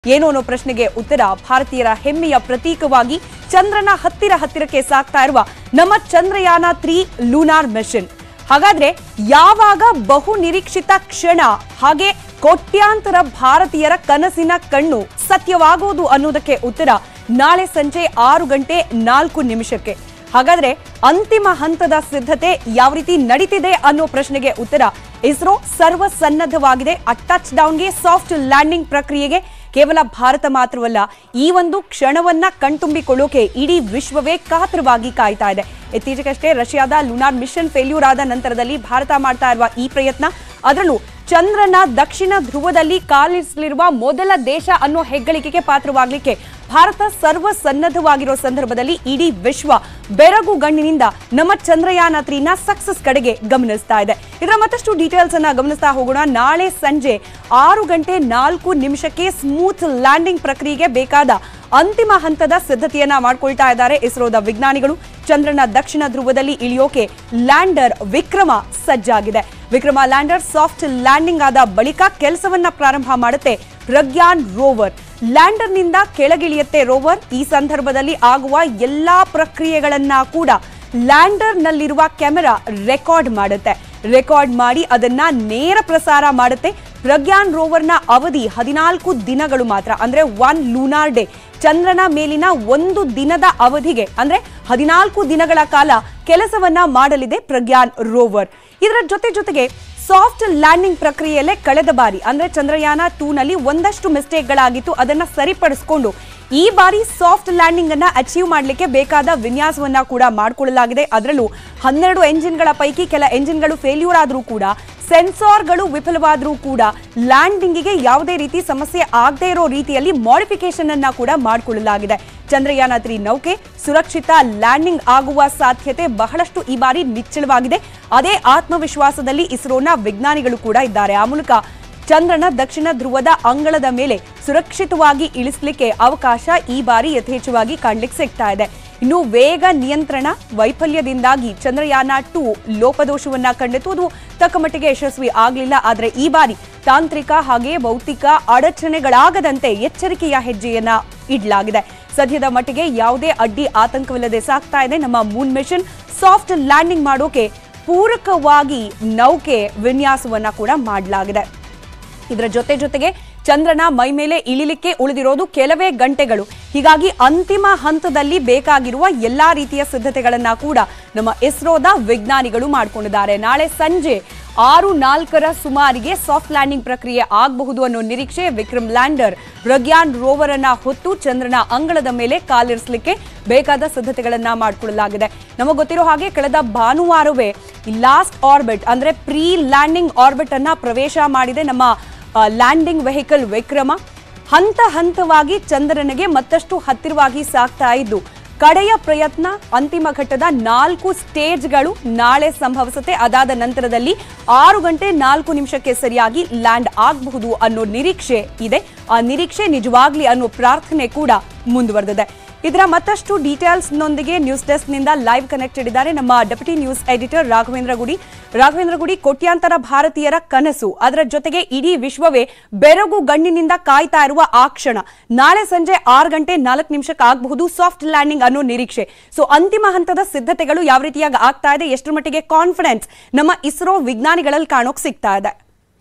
ಏನು ಅನ್ನೋ ಪ್ರಶ್ನೆಗೆ ಉತ್ತರ ಭಾರತೀಯರ ಹೆಮ್ಮೆಯ ಪ್ರತೀಕವಾಗಿ ಚಂದ್ರನ ಹತ್ತಿರ ಹತ್ತಿರಕ್ಕೆ ಸಾಗ್ತಾ ಇರುವ ನಮ್ಮ ಚಂದ್ರಯಾನ ತ್ರೀ ಲೂನಾರ್ ಮಿಷನ್ ಹಾಗಾದ್ರೆ ಯಾವಾಗ ಬಹು ನಿರೀಕ್ಷಿತ ಕ್ಷಣ ಹಾಗೆ ಕೋಟ್ಯಾಂತರ ಭಾರತೀಯರ ಕನಸಿನ ಕಣ್ಣು ಸತ್ಯವಾಗೋದು ಅನ್ನೋದಕ್ಕೆ ಉತ್ತರ ನಾಳೆ ಸಂಜೆ ಆರು ಗಂಟೆ ನಾಲ್ಕು ನಿಮಿಷಕ್ಕೆ ಹಾಗಾದ್ರೆ ಅಂತಿಮ ಹಂತದ ಸಿದ್ಧತೆ ಯಾವ ರೀತಿ ನಡೀತಿದೆ ಅನ್ನೋ ಪ್ರಶ್ನೆಗೆ ಉತ್ತರ ಇಸ್ರೋ ಸರ್ವ ಸನ್ನದ್ಧವಾಗಿದೆ ಆ ಟಚ್ ಡೌನ್ಗೆ ಸಾಫ್ಟ್ ಲ್ಯಾಂಡಿಂಗ್ ಪ್ರಕ್ರಿಯೆಗೆ ಕೇವಲ ಭಾರತ ಮಾತ್ರವಲ್ಲ ಈ ಒಂದು ಕ್ಷಣವನ್ನ ಕಣ್ತುಂಬಿಕೊಳ್ಳೋಕೆ ಇಡೀ ವಿಶ್ವವೇ ಕಾತರವಾಗಿ ಕಾಯ್ತಾ ಇದೆ ಇತ್ತೀಚೆಗಷ್ಟೇ ರಷ್ಯಾದ ಲುನಾರ್ ಮಿಷನ್ ಫೇಲ್ಯೂರ್ ಆದ ನಂತರದಲ್ಲಿ ಭಾರತ ಮಾಡ್ತಾ ಇರುವ ಈ ಪ್ರಯತ್ನ ಅದರಲ್ಲೂ ಚಂದ್ರನ ದಕ್ಷಿಣ ಧ್ರುವದಲ್ಲಿ ಕಾಲಿರಿಸಲಿರುವ ಮೊದಲ ದೇಶ ಅನ್ನೋ ಹೆಗ್ಗಳಿಕೆಗೆ ಪಾತ್ರವಾಗಲಿಕ್ಕೆ ಭಾರತ ಸರ್ವ ಸನ್ನದ್ಧವಾಗಿರೋ ಸಂದರ್ಭದಲ್ಲಿ ಇಡೀ ವಿಶ್ವ ಬೆರಗು ಗಣ್ಣಿನಿಂದ ನಮ್ಮ ಚಂದ್ರಯಾನ ತ್ರೀನ ಸಕ್ಸಸ್ ಕಡೆಗೆ ಗಮನಿಸ್ತಾ ಇದೆ ಇದರ ಮತ್ತಷ್ಟು ಡೀಟೇಲ್ಸ್ ಅನ್ನ ಗಮನಿಸ್ತಾ ಹೋಗೋಣ ನಾಳೆ ಸಂಜೆ ಆರು ಗಂಟೆ ನಾಲ್ಕು ನಿಮಿಷಕ್ಕೆ ಸ್ಮೂತ್ ಲ್ಯಾಂಡಿಂಗ್ ಪ್ರಕ್ರಿಯೆಗೆ ಬೇಕಾದ ಅಂತಿಮ ಹಂತದ ಸಿದ್ಧತೆಯನ್ನ ಮಾಡ್ಕೊಳ್ತಾ ಇದ್ದಾರೆ ಇಸ್ರೋದ ವಿಜ್ಞಾನಿಗಳು ಚಂದ್ರನ ದಕ್ಷಿಣ ಧ್ರುವದಲ್ಲಿ ಇಳಿಯೋಕೆ ಲ್ಯಾಂಡರ್ ವಿಕ್ರಮ ಸಜ್ಜಾಗಿದೆ ವಿಕ್ರಮ ಲ್ಯಾಂಡರ್ ಸಾಫ್ಟ್ ಲ್ಯಾಂಡಿಂಗ್ ಆದ ಬಳಿಕ ಕೆಲಸವನ್ನ ಪ್ರಾರಂಭ ಮಾಡುತ್ತೆ ಪ್ರಜ್ಞಾನ್ ರೋವರ್ ಲ್ಯಾಂಡರ್ನಿಂದ ಕೆಳಗಿಳಿಯುತ್ತೆ ರೋವರ್ ಈ ಸಂದರ್ಭದಲ್ಲಿ ಆಗುವ ಎಲ್ಲಾ ಪ್ರಕ್ರಿಯೆಗಳನ್ನ ಕೂಡ ಲ್ಯಾಂಡರ್ನಲ್ಲಿರುವ ಕ್ಯಾಮೆರಾ ರೆಕಾರ್ಡ್ ಮಾಡುತ್ತೆ ರೆಕಾರ್ಡ್ ಮಾಡಿ ಅದನ್ನ ನೇರ ಪ್ರಸಾರ ಮಾಡುತ್ತೆ ಪ್ರಜ್ಞಾನ್ ರೋವರ್ನ ಅವಧಿ ಹದಿನಾಲ್ಕು ದಿನಗಳು ಮಾತ್ರ ಅಂದ್ರೆ ಒನ್ ಲೂನಾರ್ ಡೇ ಚಂದ್ರನ ಮೇಲಿನ ಒಂದು ದಿನದ ಅವಧಿಗೆ ಅಂದ್ರೆ ಹದಿನಾಲ್ಕು ದಿನಗಳ ಕಾಲ ಕೆಲಸವನ್ನ ಮಾಡಲಿದೆ ಪ್ರಜ್ಞಾನ್ ರೋವರ್ ಇದರ ಜೊತೆ ಜೊತೆಗೆ ಸಾಫ್ಟ್ ಲ್ಯಾಂಡಿಂಗ್ ಪ್ರಕ್ರಿಯೆಯಲ್ಲೇ ಕಳೆದ ಬಾರಿ ಅಂದ್ರೆ ಚಂದ್ರಯಾನ ಟೂ ನಲ್ಲಿ ಒಂದಷ್ಟು ಮಿಸ್ಟೇಕ್ಗಳಾಗಿತ್ತು ಅದನ್ನ ಸರಿಪಡಿಸಿಕೊಂಡು ಈ ಬಾರಿ ಸಾಫ್ಟ್ ಲ್ಯಾಂಡಿಂಗ್ ಅನ್ನ ಅಚೀವ್ ಮಾಡಲಿಕ್ಕೆ ಬೇಕಾದ ವಿನ್ಯಾಸವನ್ನ ಕೂಡ ಮಾಡಿಕೊಳ್ಳಲಾಗಿದೆ ಅದರಲ್ಲೂ ಹನ್ನೆರಡು ಎಂಜಿನ್ಗಳ ಪೈಕಿ ಕೆಲ ಎಂಜಿನ್ಗಳು ಫೇಲ್ಯೂರ್ ಆದರೂ ಕೂಡ ಸೆನ್ಸಾರ್ಗಳು ವಿಫಲವಾದರೂ ಕೂಡ ಲ್ಯಾಂಡಿಂಗಿಗೆ ಯಾವುದೇ ರೀತಿ ಸಮಸ್ಯೆ ಆಗದೇ ಇರೋ ರೀತಿಯಲ್ಲಿ ಮಾಡಿಫಿಕೇಶನ್ ಅನ್ನ ಕೂಡ ಮಾಡಿಕೊಳ್ಳಲಾಗಿದೆ ಚಂದ್ರಯಾನ ತ್ರೀ ನೌಕೆ ಸುರಕ್ಷಿತ ಲ್ಯಾಂಡಿಂಗ್ ಆಗುವ ಸಾಧ್ಯತೆ ಬಹಳಷ್ಟು ಈ ಬಾರಿ ನಿಚ್ಚಳವಾಗಿದೆ ಅದೇ ಆತ್ಮವಿಶ್ವಾಸದಲ್ಲಿ ಇಸ್ರೋನ ವಿಜ್ಞಾನಿಗಳು ಕೂಡ ಇದ್ದಾರೆ ಆ ಮೂಲಕ ಚಂದ್ರನ ದಕ್ಷಿಣ ಧ್ರುವದ ಅಂಗಳದ ಮೇಲೆ ಸುರಕ್ಷಿತವಾಗಿ ಇಳಿಸಲಿಕ್ಕೆ ಅವಕಾಶ ಈ ಬಾರಿ ಯಥೇಚ್ಛವಾಗಿ ಕಾಣ್ಲಿಕ್ಕೆ ಸಿಗ್ತಾ ಇದೆ ಇನ್ನು ವೇಗ ನಿಯಂತ್ರಣ ವೈಫಲ್ಯದಿಂದಾಗಿ ಚಂದ್ರಯಾನ ಟೂ ಲೋಪದೋಷವನ್ನ ಕಂಡಿತು ಅದು ತಕ್ಕ ಮಟ್ಟಿಗೆ ಯಶಸ್ವಿ ಆಗಲಿಲ್ಲ ಆದರೆ ಈ ಬಾರಿ ತಾಂತ್ರಿಕ ಹಾಗೆ ಭೌತಿಕ ಅಡಚಣೆಗಳಾಗದಂತೆ ಎಚ್ಚರಿಕೆಯ ಹೆಜ್ಜೆಯನ್ನ ಇಡಲಾಗಿದೆ ಸದ್ಯದ ಮಟ್ಟಿಗೆ ಯಾವುದೇ ಅಡ್ಡಿ ಆತಂಕವಿಲ್ಲದೆ ಸಾಗ್ತಾ ಇದೆ ನಮ್ಮ ಮೂನ್ ಮಿಷನ್ ಸಾಫ್ಟ್ ಲ್ಯಾಂಡಿಂಗ್ ಮಾಡೋಕೆ ಪೂರಕವಾಗಿ ನೌಕೆ ವಿನ್ಯಾಸವನ್ನ ಕೂಡ ಮಾಡಲಾಗಿದೆ ಇದರ ಜೊತೆ ಜೊತೆಗೆ ಚಂದ್ರನ ಮೈ ಮೇಲೆ ಇಳಿಲಿಕ್ಕೆ ಉಳಿದಿರೋದು ಕೆಲವೇ ಗಂಟೆಗಳು ಹೀಗಾಗಿ ಅಂತಿಮ ಹಂತದಲ್ಲಿ ಬೇಕಾಗಿರುವ ಎಲ್ಲಾ ರೀತಿಯ ಸಿದ್ಧತೆಗಳನ್ನ ಕೂಡ ನಮ್ಮ ಇಸ್ರೋದ ವಿಜ್ಞಾನಿಗಳು ಮಾಡಿಕೊಂಡಿದ್ದಾರೆ ನಾಳೆ ಸಂಜೆ ಆರು ನಾಲ್ಕರ ಸುಮಾರಿಗೆ ಸಾಫ್ಟ್ ಲ್ಯಾಂಡಿಂಗ್ ಪ್ರಕ್ರಿಯೆ ಆಗಬಹುದು ಅನ್ನೋ ನಿರೀಕ್ಷೆ ವಿಕ್ರಮ್ ಲ್ಯಾಂಡರ್ ಪ್ರಜ್ಞಾನ್ ರೋವರ್ ಅನ್ನ ಹೊತ್ತು ಚಂದ್ರನ ಅಂಗಳದ ಮೇಲೆ ಕಾಲಿರಿಸಲಿಕ್ಕೆ ಬೇಕಾದ ಸಿದ್ಧತೆಗಳನ್ನ ಮಾಡಿಕೊಳ್ಳಲಾಗಿದೆ ನಮಗೆ ಗೊತ್ತಿರೋ ಹಾಗೆ ಕಳೆದ ಭಾನುವಾರವೇ ಲಾಸ್ಟ್ ಆರ್ಬಿಟ್ ಅಂದ್ರೆ ಪ್ರೀ ಲ್ಯಾಂಡಿಂಗ್ ಆರ್ಬಿಟ್ ಅನ್ನ ಪ್ರವೇಶ ಮಾಡಿದೆ ನಮ್ಮ ಲ್ಯಾಂಡಿಂಗ್ ವೆಹಿಕಲ್ ವಿಕ್ರಮ ಹಂತ ಹಂತವಾಗಿ ಚಂದ್ರನಿಗೆ ಮತ್ತಷ್ಟು ಹತ್ತಿರವಾಗಿ ಸಾಗ್ತಾ ಇದ್ದು ಕಡೆಯ ಪ್ರಯತ್ನ ಅಂತಿಮ ಘಟ್ಟದ ನಾಲ್ಕು ಸ್ಟೇಜ್ಗಳು ನಾಳೆ ಸಂಭವಿಸುತ್ತೆ ಅದಾದ ನಂತರದಲ್ಲಿ ಆರು ಗಂಟೆ ನಾಲ್ಕು ನಿಮಿಷಕ್ಕೆ ಸರಿಯಾಗಿ ಲ್ಯಾಂಡ್ ಆಗಬಹುದು ಅನ್ನೋ ನಿರೀಕ್ಷೆ ಇದೆ ಆ ನಿರೀಕ್ಷೆ ನಿಜವಾಗ್ಲಿ ಅನ್ನೋ ಪ್ರಾರ್ಥನೆ ಕೂಡ ಮುಂದುವರೆದಿದೆ ಇದರ ಮತ್ತಷ್ಟು ಡೀಟೇಲ್ಸ್ನೊಂದಿಗೆ ನ್ಯೂಸ್ ಡೆಸ್ಕ್ನಿಂದ ಲೈವ್ ಕನೆಕ್ಟೆಡ್ ಇದ್ದಾರೆ ನಮ್ಮ ಡೆಪ್ಯೂಟಿ ನ್ಯೂಸ್ ಎಡಿಟರ್ ರಾಘವೇಂದ್ರ ಗುಡಿ ರಾಘವೇಂದ್ರ ಗುಡಿ ಕೋಟ್ಯಾಂತರ ಭಾರತೀಯರ ಕನಸು ಅದರ ಜೊತೆಗೆ ಇಡೀ ವಿಶ್ವವೇ ಬೆರಗು ಗಣ್ಣಿನಿಂದ ಕಾಯ್ತಾ ಇರುವ ಆ ಕ್ಷಣ ನಾಳೆ ಸಂಜೆ ಆರು ಗಂಟೆ ನಾಲ್ಕು ನಿಮಿಷಕ್ಕೆ ಆಗಬಹುದು ಸಾಫ್ಟ್ ಲ್ಯಾಂಡಿಂಗ್ ಅನ್ನೋ ನಿರೀಕ್ಷೆ ಸೊ ಅಂತಿಮ ಹಂತದ ಸಿದ್ಧತೆಗಳು ಯಾವ ರೀತಿಯಾಗಿ ಆಗ್ತಾ ಇದೆ ಎಷ್ಟರ ಮಟ್ಟಿಗೆ ಕಾನ್ಫಿಡೆನ್ಸ್ ನಮ್ಮ ಇಸ್ರೋ ವಿಜ್ಞಾನಿಗಳಲ್ಲಿ ಕಾಣೋಕ್ ಸಿಗ್ತಾ ಇದೆ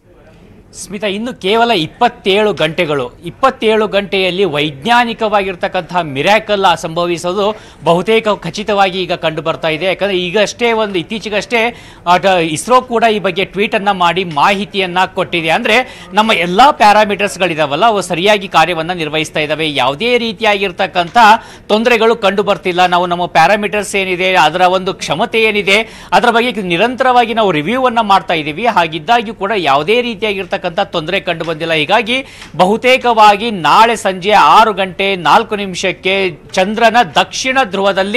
ಸ್ಮಿತಾ ಇನ್ನು ಕೇವಲ ಇಪ್ಪತ್ತೇಳು ಗಂಟೆಗಳು ಇಪ್ಪತ್ತೇಳು ಗಂಟೆಯಲ್ಲಿ ವೈಜ್ಞಾನಿಕವಾಗಿರ್ತಕ್ಕಂತಹ ಮಿರಾಕಲ್ ಸಂಭವಿಸೋದು ಬಹುತೇಕ ಖಚಿತವಾಗಿ ಈಗ ಕಂಡು ಬರ್ತಾ ಇದೆ ಯಾಕಂದ್ರೆ ಈಗಷ್ಟೇ ಒಂದು ಇತ್ತೀಚೆಗಷ್ಟೇ ಆ, ಟ- ಇಸ್ರೋ ಕೂಡ ಈ ಬಗ್ಗೆ ಟ್ವೀಟ್ ಅನ್ನ ಮಾಡಿ ಮಾಹಿತಿಯನ್ನ ಕೊಟ್ಟಿದೆ ಅಂದ್ರೆ ನಮ್ಮ ಎಲ್ಲಾ ಪ್ಯಾರಾಮೀಟರ್ಸ್ಗಳಿದಾವಲ್ಲ ಅವು ಸರಿಯಾಗಿ ಕಾರ್ಯವನ್ನ ನಿರ್ವಹಿಸ್ತಾ ಇದಾವೆ ಯಾವುದೇ ರೀತಿಯಾಗಿರ್ತಕ್ಕಂಥ ತೊಂದರೆಗಳು ಕಂಡು ಬರ್ತಿಲ್ಲ ನಾವು ನಮ್ಮ ಪ್ಯಾರಾಮೀಟರ್ಸ್ ಏನಿದೆ ಅದರ ಒಂದು ಕ್ಷಮತೆ ಏನಿದೆ ಅದರ ಬಗ್ಗೆ ನಿರಂತರವಾಗಿ ನಾವು ರಿವ್ಯೂ ಅನ್ನ ಮಾಡ್ತಾ ಇದ್ದೀವಿ ಹಾಗಿದ್ದಾಗ್ಯೂ ಕೂಡ ಯಾವುದೇ ರೀತಿಯಾಗಿರ್ತಕ್ಕಂಥ ತೊಂದರೆ ಕಂಡು ಬಂದಿಲ್ಲ ಹೀಗಾಗಿ ಬಹುತೇಕವಾಗಿ ನಾಳೆ ಸಂಜೆ ಆರು ಗಂಟೆ ನಾಲ್ಕು ನಿಮಿಷಕ್ಕೆ ಚಂದ್ರನ ದಕ್ಷಿಣ ಧ್ರುವದಲ್ಲಿ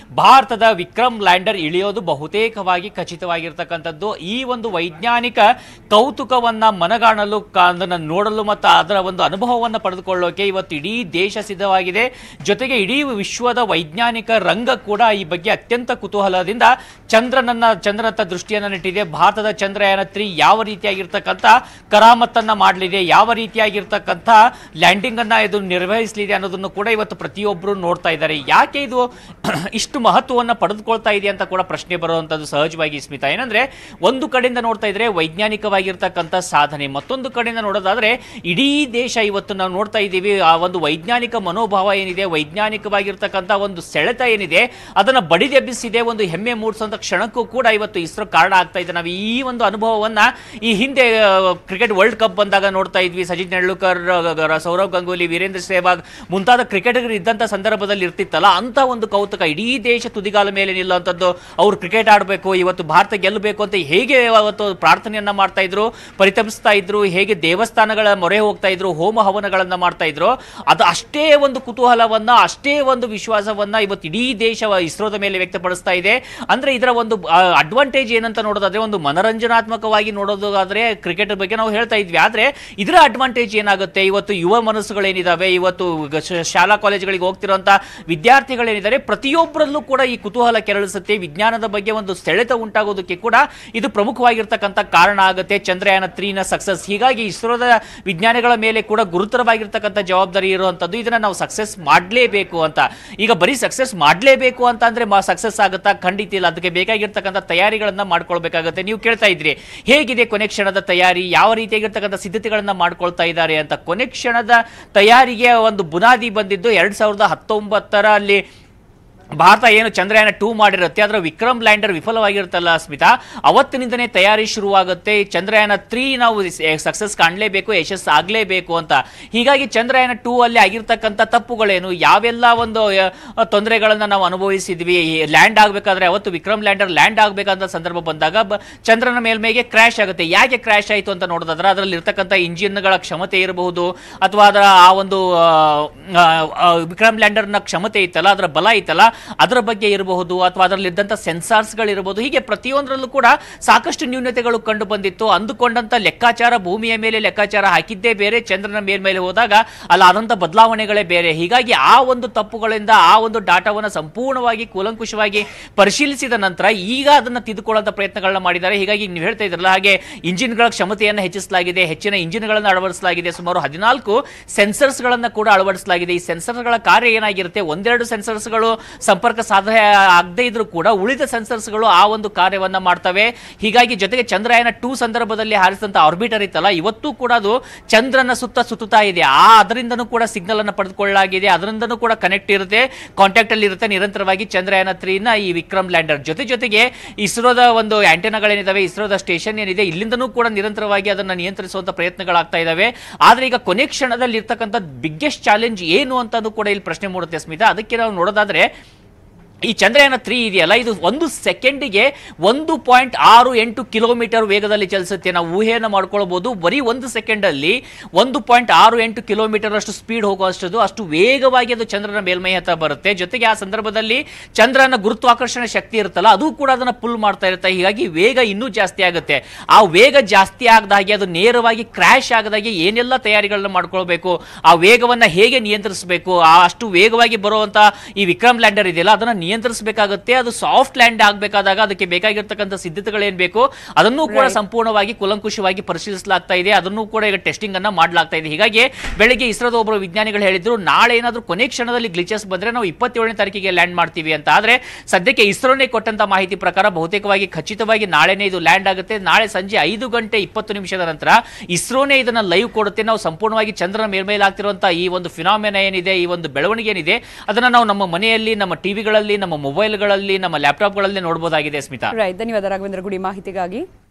ಭಾರತದ ವಿಕ್ರಮ್ ಲ್ಯಾಂಡರ್ ಇಳಿಯೋದು ಬಹುತೇಕವಾಗಿ ಖಚಿತವಾಗಿರ್ತಕ್ಕಂಥದ್ದು ಈ ಒಂದು ವೈಜ್ಞಾನಿಕ ಕೌತುಕವನ್ನ ಮನಗಾಣಲು ಕ- ಅದನ್ನ ನೋಡಲು ಮತ್ತು ಅದರ ಒಂದು ಅನುಭವವನ್ನು ಪಡೆದುಕೊಳ್ಳೋಕೆ ಇವತ್ತು ಇಡೀ ದೇಶ ಸಿದ್ಧವಾಗಿದೆ ಜೊತೆಗೆ ಇಡೀ ವಿಶ್ವದ ವೈಜ್ಞಾನಿಕ ರಂಗ ಕೂಡ ಈ ಬಗ್ಗೆ ಅತ್ಯಂತ ಕುತೂಹಲದಿಂದ ಚಂದ್ರನನ್ನ ಚಂದ್ರನತ್ತ ದೃಷ್ಟಿಯನ್ನ ನೆಟ್ಟಿದೆ ಭಾರತದ ಚಂದ್ರಯಾನ ತ್ರೀ ಯಾವ ರೀತಿಯಾಗಿರ್ತಕ್ಕಂಥ ಕರಾಮತ್ತನ್ನ ಮಾಡಲಿದೆ ಯಾವ ರೀತಿಯಾಗಿರ್ತಕ್ಕಂಥ ಲ್ಯಾಂಡಿಂಗ್ ಅನ್ನ ಇದು ನಿರ್ವಹಿಸಲಿದೆ ಅನ್ನೋದನ್ನು ಕೂಡ ಇವತ್ತು ಪ್ರತಿಯೊಬ್ಬರು ನೋಡ್ತಾ ಇದ್ದಾರೆ ಯಾಕೆ ಇದು ಇಷ್ಟು ಮಹತ್ವವನ್ನು ಪಡೆದುಕೊಳ್ತಾ ಇದೆ ಅಂತ ಕೂಡ ಪ್ರಶ್ನೆ ಬರುವಂತದ್ದು ಸಹಜವಾಗಿ ಸ್ಮಿತಾ ಏನಂದ್ರೆ ಒಂದು ಕಡೆಯಿಂದ ನೋಡ್ತಾ ಇದ್ರೆ ವೈಜ್ಞಾನಿಕವಾಗಿರ್ತಕ್ಕಂಥ ಸಾಧನೆ ಮತ್ತೊಂದು ಕಡೆಯಿಂದ ನೋಡೋದಾದ್ರೆ ಇಡೀ ದೇಶ ಇವತ್ತು ನಾವು ನೋಡ್ತಾ ಇದ್ದೀವಿ ಆ ಒಂದು ವೈಜ್ಞಾನಿಕ ಮನೋಭಾವ ಏನಿದೆ ವೈಜ್ಞಾನಿಕವಾಗಿರ್ತಕ್ಕಂಥ ಒಂದು ಸೆಳೆತ ಏನಿದೆ ಅದನ್ನ ಬಡಿದೆಬ್ಬಿಸಿದೆ ಒಂದು ಹೆಮ್ಮೆ ಮೂಡಿಸುವಂತ ಕ್ಷಣಕ್ಕೂ ಕೂಡ ಇವತ್ತು ಇಸ್ರೋ ಕಾರಣ ಆಗ್ತಾ ಇದೆ ನಾವು ಈ ಒಂದು ಅನುಭವವನ್ನ ಈ ಹಿಂದೆ ಕ್ರಿಕೆಟ್ ವರ್ಲ್ಡ್ ಕಪ್ ಬಂದಾಗ ನೋಡ್ತಾ ಇದ್ವಿ ಸಚಿನ್ ತೆಂಡೂಲ್ಕರ್ ಆ, ಸೌರವ್ ಗಂಗೂಲಿ ವೀರೇಂದ್ರ ಸೆಹ್ವಾಗ್ ಮುಂತಾದ ಕ್ರಿಕೆಟರ್ ಇದ್ದಂತ ಸಂದರ್ಭದಲ್ಲಿ ಇರ್ತಿತ್ತಲ್ಲ ಅಂತ ಒಂದು ಕೌತುಕ ಇಡೀ ದೇಶ ತುದಿಗಾಲ ಮೇಲೆ ನಿಲ್ಲುವಂಥದ್ದು ಅವ್ರು ಕ್ರಿಕೆಟ್ ಆಡಬೇಕು ಇವತ್ತು ಭಾರತ ಗೆಲ್ಲಬೇಕು ಅಂತ ಹೇಗೆ ಅವತ್ತು ಪ್ರಾರ್ಥನೆಯನ್ನ ಮಾಡ್ತಾ ಇದ್ರು ಪರಿತಪಿಸ್ತಾ ಇದ್ರು ಹೇಗೆ ದೇವಸ್ಥಾನಗಳ ಮೊರೆ ಹೋಗ್ತಾ ಇದ್ರು ಹೋಮ ಹವನಗಳನ್ನ ಮಾಡ್ತಾ ಇದ್ರು ಅದು ಅಷ್ಟೇ ಒಂದು ಕುತೂಹಲವನ್ನ ಅಷ್ಟೇ ಒಂದು ವಿಶ್ವಾಸವನ್ನ ಇವತ್ತು ಇಡೀ ದೇಶ ಇಸ್ರೋದ ಮೇಲೆ ವ್ಯಕ್ತಪಡಿಸ್ತಾ ಇದೆ ಅಂದ್ರೆ ಇದರ ಒಂದು ಅಡ್ವಾಂಟೇಜ್ ಏನಂತ ನೋಡೋದಾದ್ರೆ ಒಂದು ಮನರಂಜನಾತ್ಮಕವಾಗಿ ನೋಡೋದಾದ್ರೆ ಕ್ರಿಕೆಟ್ ಬಗ್ಗೆ ನಾವು ಹೇಳ್ತಾ ಇದ್ವಿ ಆದ್ರೆ ಇದರ ಅಡ್ವಾಂಟೇಜ್ ಏನಾಗುತ್ತೆ ಇವತ್ತು ಯುವ ಮನಸ್ಸುಗಳೇನಿದಾವೆ ಇವತ್ತು ಗ- ಶ- ಶಾಲಾ ಕಾಲೇಜುಗಳಿಗೆ ಹೋಗ್ತಿರುವಂತ ವಿದ್ಯಾರ್ಥಿಗಳೇನಿದ್ದಾರೆ ಪ್ರತಿಯೊಬ್ಬರಲ್ಲೂ ಕೂಡ ಈ ಕುತೂಹಲ ಕೆರಳಿಸುತ್ತೆ ವಿಜ್ಞಾನದ ಬಗ್ಗೆ ಒಂದು ಸೆಳೆತ ಉಂಟಾಗೋದಕ್ಕೆ ಕೂಡ ಇದು ಪ್ರಮುಖವಾಗಿರ್ತಕ್ಕಂಥ ಕಾರಣ ಆಗುತ್ತೆ ಚಂದ್ರಯಾನ ತ್ರೀನ ಸಕ್ಸಸ್ ಹೀಗಾಗಿ ಇಸ್ರೋದ ವಿಜ್ಞಾನಿಗಳ ಮೇಲೆ ಕೂಡ ಗುರುತರವಾಗಿರ್ತಕ್ಕಂಥ ಜವಾಬ್ದಾರಿ ಇರುವಂತದ್ದು ಇದನ್ನ ನಾವು ಸಕ್ಸಸ್ ಮಾಡಲೇಬೇಕು ಅಂತ ಈಗ ಬರೀ ಸಕ್ಸಸ್ ಮಾಡಲೇಬೇಕು ಅಂತ ಅಂದ್ರೆ ಸಕ್ಸಸ್ ಆಗುತ್ತಾ ಖಂಡಿತ ಇಲ್ಲ ಅದಕ್ಕೆ ಬೇಕಾಗಿರ್ತಕ್ಕಂಥ ತಯಾರಿಗಳನ್ನ ಮಾಡ್ಕೊಳ್ಬೇಕಾಗುತ್ತೆ ನೀವು ಕೇಳ್ತಾ ಇದ್ರಿ ಹೇಗಿದೆ ಕೊನೆ ಕ್ಷಣದ ತಯಾರಿ ಯಾವ ರೀತಿಯಾಗಿರ್ತಕ್ಕಂಥ ಸಿದ್ಧತೆಗಳನ್ನ ಮಾಡ್ಕೊಳ್ತಾ ಇದ್ದಾರೆ ಅಂತ ಕೊನೆ ಕ್ಷಣದ ತಯಾರಿಗೆ ಒಂದು ಬುನಾದಿ ಬಂದಿದ್ದು ಎರಡ್ ಸಾವಿರದ ಹತ್ತೊಂಬತ್ತರ ಅಲ್ಲಿ ಭಾರತ ಏನು ಚಂದ್ರಯಾನ ಟೂ ಮಾಡಿರುತ್ತೆ ಅದರ ವಿಕ್ರಮ್ ಲ್ಯಾಂಡರ್ ವಿಫಲವಾಗಿರುತ್ತಲ್ಲ ಸ್ಮಿತಾ ಅವತ್ತಿನಿಂದನೇ ತಯಾರಿ ಶುರುವಾಗುತ್ತೆ ಈ ಚಂದ್ರಯಾನ ತ್ರೀ ನಾವು ಸಕ್ಸಸ್ ಕಾಣಲೇಬೇಕು ಯಶಸ್ಸು ಆಗಲೇಬೇಕು ಅಂತ ಹೀಗಾಗಿ ಚಂದ್ರಯಾನ ಟೂ ಅಲ್ಲಿ ಆಗಿರ್ತಕ್ಕಂಥ ತಪ್ಪುಗಳೇನು ಯಾವೆಲ್ಲ ಒಂದು ತೊಂದರೆಗಳನ್ನ ನಾವು ಅನುಭವಿಸಿದ್ವಿ ಲ್ಯಾಂಡ್ ಆಗಬೇಕಾದ್ರೆ ಅವತ್ತು ವಿಕ್ರಮ್ ಲ್ಯಾಂಡರ್ ಲ್ಯಾಂಡ್ ಆಗಬೇಕಂತ ಸಂದರ್ಭ ಬಂದಾಗ ಬ- ಚಂದ್ರನ ಮೇಲ್ಮೈಗೆ ಕ್ರ್ಯಾಶ್ ಆಗುತ್ತೆ ಯಾಕೆ ಕ್ರ್ಯಾಶ್ ಆಯಿತು ಅಂತ ನೋಡೋದಾದ್ರೆ ಅದರಲ್ಲಿ ಇರ್ತಕ್ಕಂಥ ಇಂಜಿನ್ಗಳ ಕ್ಷಮತೆ ಇರಬಹುದು ಅಥವಾ ಅದರ ಆ ಒಂದು ಆ, ಆ, ಆ, ವಿಕ್ರಮ್ ಲ್ಯಾಂಡರ್ನ ಕ್ಷಮತೆ ಇತ್ತಲ್ಲ ಅದರ ಬಲ ಇತ್ತಲ್ಲ ಅದರ ಬಗ್ಗೆ ಇರಬಹುದು ಅಥವಾ ಅದರಲ್ಲಿ ಇದ್ದಂಥ ಸೆನ್ಸಾರ್ಸ್ಗಳಿರಬಹುದು ಹೀಗೆ ಪ್ರತಿಯೊಂದರಲ್ಲೂ ಕೂಡ ಸಾಕಷ್ಟು ನ್ಯೂನತೆಗಳು ಕಂಡು ಬಂದಿತ್ತು ಅಂದುಕೊಂಡಂತ ಲೆಕ್ಕಾಚಾರ ಭೂಮಿಯ ಮೇಲೆ ಲೆಕ್ಕಾಚಾರ ಹಾಕಿದ್ದೇ ಬೇರೆ ಚಂದ್ರನ ಮೇಲ್ಮೇಲೆ ಹೋದಾಗ ಅಲ್ಲಿ ಆದಂಥ ಬದಲಾವಣೆಗಳೇ ಬೇರೆ ಹೀಗಾಗಿ ಆ ಒಂದು ತಪ್ಪುಗಳಿಂದ ಆ ಒಂದು ಡಾಟಾವನ್ನು ಸಂಪೂರ್ಣವಾಗಿ ಕೂಲಂಕುಷವಾಗಿ ಪರಿಶೀಲಿಸಿದ ನಂತರ ಈಗ ಅದನ್ನು ತಿದ್ದುಕೊಳ್ಳುವಂಥ ಪ್ರಯತ್ನಗಳನ್ನ ಮಾಡಿದ್ದಾರೆ ಹೀಗಾಗಿ ನೀವು ಹೇಳ್ತಾ ಇದ್ರಲ್ಲ ಹಾಗೆ ಇಂಜಿನ್ಗಳ ಕ್ಷಮತೆಯನ್ನು ಹೆಚ್ಚಿಸಲಾಗಿದೆ ಹೆಚ್ಚಿನ ಇಂಜಿನ್ಗಳನ್ನು ಅಳವಡಿಸಲಾಗಿದೆ ಸುಮಾರು ಹದಿನಾಲ್ಕು ಸೆನ್ಸರ್ಸ್ಗಳನ್ನು ಕೂಡ ಅಳವಡಿಸಲಾಗಿದೆ ಈ ಸೆನ್ಸರ್ಗಳ ಕಾರ್ಯ ಏನಾಗಿರುತ್ತೆ ಒಂದೆರಡು ಸೆನ್ಸರ್ಸ್ಗಳು ಸಂಪರ್ಕ ಸಾಧನೆ ಆಗದೇ ಇದ್ರೂ ಕೂಡ ಉಳಿದ ಸೆನ್ಸರ್ಸ್ಗಳು ಆ ಒಂದು ಕಾರ್ಯವನ್ನ ಮಾಡ್ತವೆ ಹೀಗಾಗಿ ಜೊತೆಗೆ ಚಂದ್ರಯಾನ ಟೂ ಸಂದರ್ಭದಲ್ಲಿ ಹಾರಿಸಿದಂತ ಆರ್ಬಿಟರ್ ಇತ್ತಲ್ಲ ಇವತ್ತು ಕೂಡ ಅದು ಚಂದ್ರನ ಸುತ್ತ ಸುತ್ತುತ್ತಾ ಇದೆ ಆ ಅದರಿಂದನೂ ಕೂಡ ಸಿಗ್ನಲ್ ಅನ್ನು ಪಡೆದುಕೊಳ್ಳಲಾಗಿದೆ ಅದರಿಂದನೂ ಕೂಡ ಕನೆಕ್ಟ್ ಇರುತ್ತೆ ಕಾಂಟ್ಯಾಕ್ಟ್ ಅಲ್ಲಿ ಇರುತ್ತೆ ನಿರಂತರವಾಗಿ ಚಂದ್ರಯಾನ ತ್ರೀನ ಈ ವಿಕ್ರಮ್ ಲ್ಯಾಂಡರ್ ಜೊತೆ ಜೊತೆಗೆ ಇಸ್ರೋದ ಒಂದು ಆಂಟೆನಾಗಳೇನಿದಾವೆ ಇಸ್ರೋದ ಸ್ಟೇಷನ್ ಏನಿದೆ ಇಲ್ಲಿಂದನೂ ಕೂಡ ನಿರಂತರವಾಗಿ ಅದನ್ನ ನಿಯಂತ್ರಿಸುವಂತ ಪ್ರಯತ್ನಗಳಾಗ್ತಾ ಇದಾವೆ ಆದ್ರೆ ಈಗ ಕೊನೆ ಕ್ಷಣದಲ್ಲಿ ಇರ್ತಕ್ಕಂಥ ಬಿಗ್ಗೆಸ್ಟ್ ಚಾಲೆಂಜ್ ಏನು ಅಂತಾನು ಕೂಡ ಇಲ್ಲಿ ಪ್ರಶ್ನೆ ಮೂಡುತ್ತೆ ಸ್ಮಿತಾ ಅದಕ್ಕೆ ನಾವು ನೋಡೋದಾದ್ರೆ ಈ ಚಂದ್ರಯಾನ ತ್ರೀ ಇದೆಯಲ್ಲ ಇದು ಒಂದು ಸೆಕೆಂಡಿಗೆ ಒಂದು ಪಾಯಿಂಟ್ ಆರು ಎಂಟು ಕಿಲೋಮೀಟರ್ ವೇಗದಲ್ಲಿ ಚಲಿಸುತ್ತೆ ನಾವು ಊಹೆಯನ್ನು ಮಾಡ್ಕೊಳ್ಬಹುದು ಬರೀ ಒಂದು ಸೆಕೆಂಡಲ್ಲಿ ಒಂದು ಪಾಯಿಂಟ್ ಆರು ಎಂಟು ಕಿಲೋಮೀಟರ್ ಅಷ್ಟು ಸ್ಪೀಡ್ ಹೋಗುವಷ್ಟು ಅಷ್ಟು ವೇಗವಾಗಿ ಅದು ಚಂದ್ರನ ಮೇಲ್ಮೈ ಹತ್ರ ಬರುತ್ತೆ ಜೊತೆಗೆ ಆ ಸಂದರ್ಭದಲ್ಲಿ ಚಂದ್ರನ ಗುರುತ್ವಾಕರ್ಷಣೆ ಶಕ್ತಿ ಇರುತ್ತಲ್ಲ ಅದು ಕೂಡ ಅದನ್ನ ಪುಲ್ ಮಾಡ್ತಾ ಇರುತ್ತೆ ಹೀಗಾಗಿ ವೇಗ ಇನ್ನೂ ಜಾಸ್ತಿ ಆಗುತ್ತೆ ಆ ವೇಗ ಜಾಸ್ತಿ ಆಗದ ಹಾಗೆ ಅದು ನೇರವಾಗಿ ಕ್ರ್ಯಾಶ್ ಆಗದಾಗೆ ಏನೆಲ್ಲ ತಯಾರಿಗಳನ್ನ ಮಾಡ್ಕೊಳ್ಬೇಕು ಆ ವೇಗವನ್ನ ಹೇಗೆ ನಿಯಂತ್ರಿಸಬೇಕು ಆ ಅಷ್ಟು ವೇಗವಾಗಿ ಬರುವಂತ ಈ ವಿಕ್ರಮ್ ಲ್ಯಾಂಡರ್ ಇದೆಯಲ್ಲ ಅದನ್ನ ನಿಯಂತ್ರಿಸಬೇಕಾಗುತ್ತೆ ಅದು ಸಾಫ್ಟ್ ಲ್ಯಾಂಡ್ ಆಗಬೇಕಾದಾಗ ಅದಕ್ಕೆ ಬೇಕಾಗಿರ್ತಕ್ಕಂಥ ಸಿದ್ಧತೆಗಳೇನು ಬೇಕು ಅದನ್ನು ಕೂಡ Right. ಸಂಪೂರ್ಣವಾಗಿ ಕೂಲಂಕುಷವಾಗಿ ಪರಿಶೀಲಿಸಲಾಗ್ತಾ ಇದೆ ಅದನ್ನು ಕೂಡ ಈಗ ಟೆಸ್ಟಿಂಗ್ ಅನ್ನ ಮಾಡಲಾಗ್ತಾ ಇದೆ ಹೀಗಾಗಿ ಬೆಳಿಗ್ಗೆ ಇಸ್ರೋದ ಒಬ್ಬರು ವಿಜ್ಞಾನಿಗಳು ಹೇಳಿದ್ರು ನಾಳೆ ಏನಾದರೂ ಕೊನೆ ಕ್ಷಣದಲ್ಲಿ ಗ್ಲಿಚಸ್ ಬಂದ್ರೆ ನಾವು ಇಪ್ಪತ್ತೇಳನೇ ತಾರೀಕಿಗೆ ಲ್ಯಾಂಡ್ ಮಾಡ್ತೀವಿ ಅಂತ ಆದ್ರೆ ಸದ್ಯಕ್ಕೆ ಇಸ್ರೋನೇ ಕೊಟ್ಟಂತ ಮಾಹಿತಿ ಪ್ರಕಾರ ಬಹುತೇಕವಾಗಿ ಖಚಿತವಾಗಿ ನಾಳೆನೇ ಇದು ಲ್ಯಾಂಡ್ ಆಗುತ್ತೆ ನಾಳೆ ಸಂಜೆ ಐದು ಗಂಟೆ ಇಪ್ಪತ್ತು ನಿಮಿಷದ ನಂತರ ಇಸ್ರೋನೇ ಇದನ್ನ ಲೈವ್ ಕೊಡುತ್ತೆ ನಾವು ಸಂಪೂರ್ಣವಾಗಿ ಚಂದ್ರನ ಮೇಲ್ಮೇಲೆ ಆಗ್ತಿರುವಂತಹ ಈ ಒಂದು ಫಿನಾಮಿನ ಏನಿದೆ ಈ ಒಂದು ಬೆಳವಣಿಗೆ ಏನಿದೆ ಅದನ್ನ ನಾವು ನಮ್ಮ ಮನೆಯಲ್ಲಿ ನಮ್ಮ ಟಿವಿಗಳಲ್ಲಿ ನಮ್ಮ ಮೊಬೈಲ್ಗಳಲ್ಲಿ ನಮ್ಮ ಲ್ಯಾಪ್ಟಾಪ್ಗಳಲ್ಲಿ ನೋಡಬಹುದಾಗಿದೆ ಸ್ಮಿತಾ ರೈಟ್ ಧನ್ಯವಾದ ರಾಘವೇಂದ್ರ ಗುಡಿ ಮಾಹಿತಿಗಾಗಿ